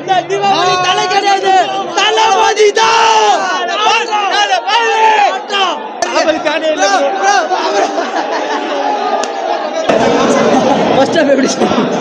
தீபாவளி தலை கிடையாது Thalapathy first half எப்படி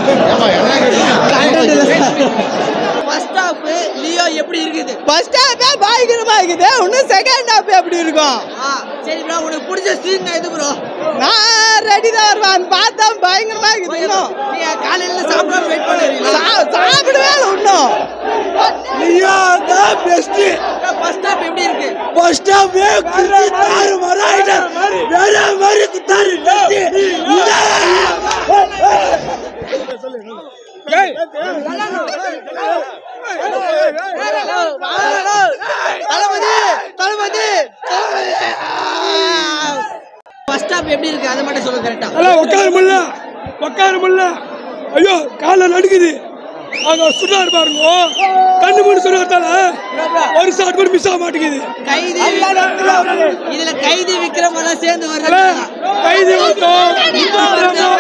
first half Leo எப்படி இருக்குது ஃபர்ஸ்ட் ஹாஃபே பயங்கரமா இருக்குது இன்னும் செகண்ட் ஹாஃப் எப்படி இருக்கும் ஆ சரி ப்ரோ உனக்கு பிடிச்ச சீன் எது ப்ரோ நான் ரெடி தான் வருவேன் பார்த்தா பயங்கரமா இருக்குது இன்னும் நீங்க காலையில சாப்பிடாம வெயிட் பண்ணுவீங்களா சா- சாப்பிடவே இல்லை இன்னும் லியோ தான் பெஸ்ட் ஃபர்ஸ்ட் ஹாஃப் எப்படி இருக்கு ஃபர்ஸ்ட் ஹாஃப் குத்தி தாறு மராயிட்ட வேற மாதிரி குத்தாரு தளபதி தளபதி ஃபர்ஸ்ட் ஹாஃப் எப்படி இருக்கு அதை மட்டும் சொல்லுங்க கரெக்டா நல்லா உட்கார முடியல உட்கார முடியல ஐயோ கால நடுக்குது அங்க சுடாரு பாருங்க கண்ணு மூணு சுடுறதால ஒரு ஷாட் கூட மிஸ் ஆக மாட்டேங்குது கைதி இதுல கைதி விக்ரம் எல்லாம் சேர்ந்து அல்ல, வர்றாங்க கைதி வந்தோம்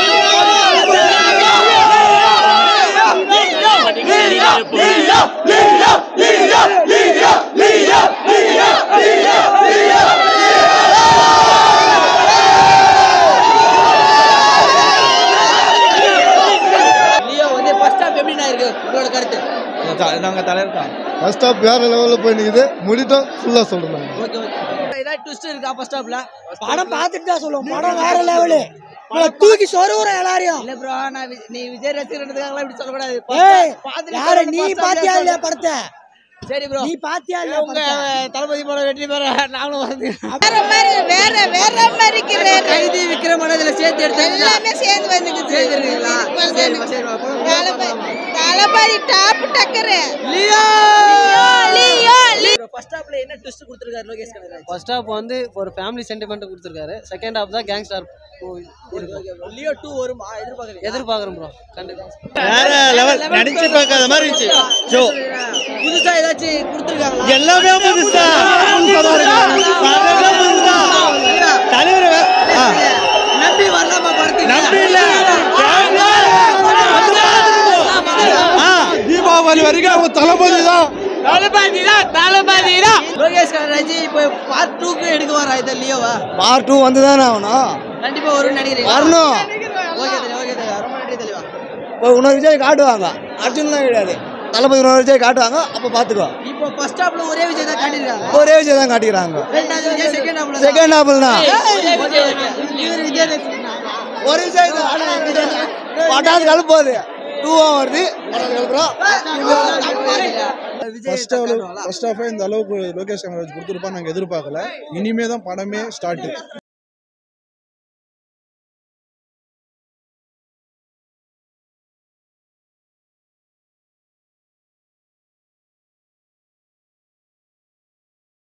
லியோ வந்து ஃபர்ஸ்ட் ஹாஃப் எப்படி இருக்கு உங்களோட கருத்து ஃபர்ஸ்ட் ஹாஃப் வேற லெவலில் போய் நிற்குது முடிட்டும் ஃபுல்லாக சொல்கிறேன் ஓகே ஓகே ஏதாவது ட்விஸ்ட் இருக்கா ஃபர்ஸ்ட் ஹாஃப்ல படம் பார்த்துட்டு தான் சொல்லுவோம் படம் வேற லெவலு தூக்கி சொருவுற எல்லாரையும் இல்ல ப்ரோ நான் வி- நீ விஜய் ரசிகர்ன்றதுக்காக இப்படி சொல்லக்கூடாது ஏய் பார்த்துட்டு யாரு சொல்லுங்க, நீ first half பாத்தியா ல இல்லையா படத்தை சரி ப்ரோ நீ பாத்தியா இல்லையா உங்க படத்தை தளபதி படம் வெற்றி பெற நாங்களும் வந்து வேற மாதிரி வேற வேற மாதிரி இருக்கிறாரு கைதி விக்ரம் இதுல சேர்த்து எடுத்தாங்க எல்லாமே சேர்ந்து வந்துக்குது சேர்ந்துருக்கீங்களா சரிம்மா சரிம்மா போலாம், போலாம், தளபதி போலாம். தளபதி டாப் டக்கரு லியோ லியோ லியோ ஃபர்ஸ்ட் ஹாஃப்ல என்ன ட்விஸ்ட் கொடுத்திருக்காரு லோகேஷ் கனகராஜ் ஃபர்ஸ்ட் ஹாஃப் வந்து ஒரு ஃபேமிலி சென்டிமெண்ட் கொடுத்துருக்காரு செகண்ட் ஹாஃப் தான் கேங்ஸ்டர் லியோ 2 வருமா எதிர்பார்க்கறீங்க எதிர்பார்க்குறோம் ப்ரோ கண்டிப்பாக வேற லெவல் நடிச்சு பார்க்காத மாதிரி இருந்துச்சு ஷோ புதுசா ஏதாச்சும் கொடுத்திருக்காங்களா எல்லாமே புதுசா படமே புதுசா தலைவர் வே- ஆ, நம்பி வரலாமா படத்துக்கு நம்பி இல்ல. ஆ, தீபாவளி வரைக்கும் அவங்க தளபதி தான் லோகேஷ் கனகராஜ் இப்போ பார்ட் 2 க்கு எடுக்க வரா இந்த லியோவா பார்ட் டூ வந்து தானே ஆகணும் கண்டிப்பா வரும்னு நினைக்கிறீங்க வரணும் ஓகே தெளிவா ஓகே தெளிவா ரொம்ப நன்றி தெளிவா இப்போ இன்னொரு விஜய் காட்டுவாங்க அர்ஜுன்லாம் கிடையாது தளபதி இன்னொரு விஜய் காட்டுவாங்க அப்போ பார்த்துக்கோ இப்போ ஃபர்ஸ்ட் ஹாஃப்ல ஒரே விஜய் தான் காட்டியிருக்காங்க ஒரே விஜய் தான் காட்டிக்கிறாங்க ரெண்டாவது விஜய் செகண்ட் ஹாஃப்ல செகண்ட் ஹாஃபில் தான் இவர் விஜய் ரசிகனா? ஒரு விஜய் தான் பட்டாசு கலப்போகுது டூவாக வருது பட்டாசு கலப்புறோம் விஜய் ஃபர்ஸ்ட் ஃபர்ஸ்ட் ஆஃபே இந்த அளவுக்கு லோகேஷ் கனகராஜ் கொடுத்துருப்பா நாங்கள் எதிர்பார்க்கல இனிமே தான் படமே ஸ்டார்ட்